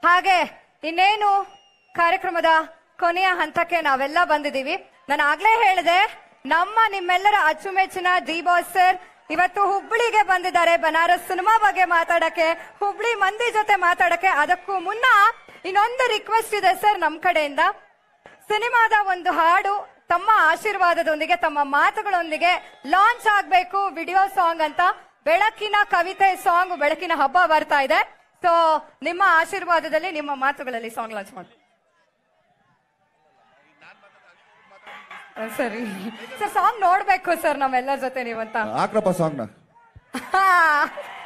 ಹಾಗೆ ಇನ್ನೇನು ಕಾರ್ಯಕ್ರಮದ ಕೊನೆಯ ಹಂತಕ್ಕೆ ನಾವೆಲ್ಲ ಬಂದಿದ್ದೀವಿ ನಾನು ಆಗ್ಲೇ ಹೇಳಿದೆ ನಮ್ಮ ನಿಮ್ಮೆಲ್ಲರ ಅಚ್ಚುಮೆಚ್ಚಿನ ಡಿ ಬಾಸ್ ಸರ್ ಇವತ್ತು ಹುಬ್ಳಿಗೆ ಬಂದಿದ್ದಾರೆ ಬನಾರಸ್ ಸಿನಿಮಾ ಬಗ್ಗೆ ಮಾತಾಡಕ್ಕೆ ಹುಬ್ಳಿ ಮಂದಿ ಜೊತೆ ಮಾತಾಡಕ್ಕೆ ಅದಕ್ಕೂ ಮುನ್ನ ಇನ್ನೊಂದು ರಿಕ್ವೆಸ್ಟ್ ಇದೆ ಸರ್ ನಮ್ ಕಡೆಯಿಂದ ಸಿನಿಮಾದ ಒಂದು ಹಾಡು ತಮ್ಮ ಆಶೀರ್ವಾದದೊಂದಿಗೆ ತಮ್ಮ ಮಾತುಗಳೊಂದಿಗೆ ಲಾಂಚ್ ಆಗ್ಬೇಕು ವಿಡಿಯೋ ಸಾಂಗ್ ಅಂತ ಬೆಳಕಿನ ಕವಿತೆ ಸಾಂಗ್ ಬೆಳಕಿನ ಹಬ್ಬ ಬರ್ತಾ ಇದೆ ಸೊ ನಿಮ್ಮ ಆಶೀರ್ವಾದದಲ್ಲಿ ನಿಮ್ಮ ಮಾತುಗಳಲ್ಲಿ ಸಾಂಗ್ ಲಾಂಚ್ ಮಾಡಿ ಆ, ಸರಿ ಸರ್ ಸಾಂಗ್ ನೋಡ್ಬೇಕು ಸರ್ ನಮ್ಮೆಲ್ಲರ ಜೊತೆ ನೀವಂತ ಹಾಕ್ರಪ್ಪ ಸಾಂಗ್ನ ಹಾ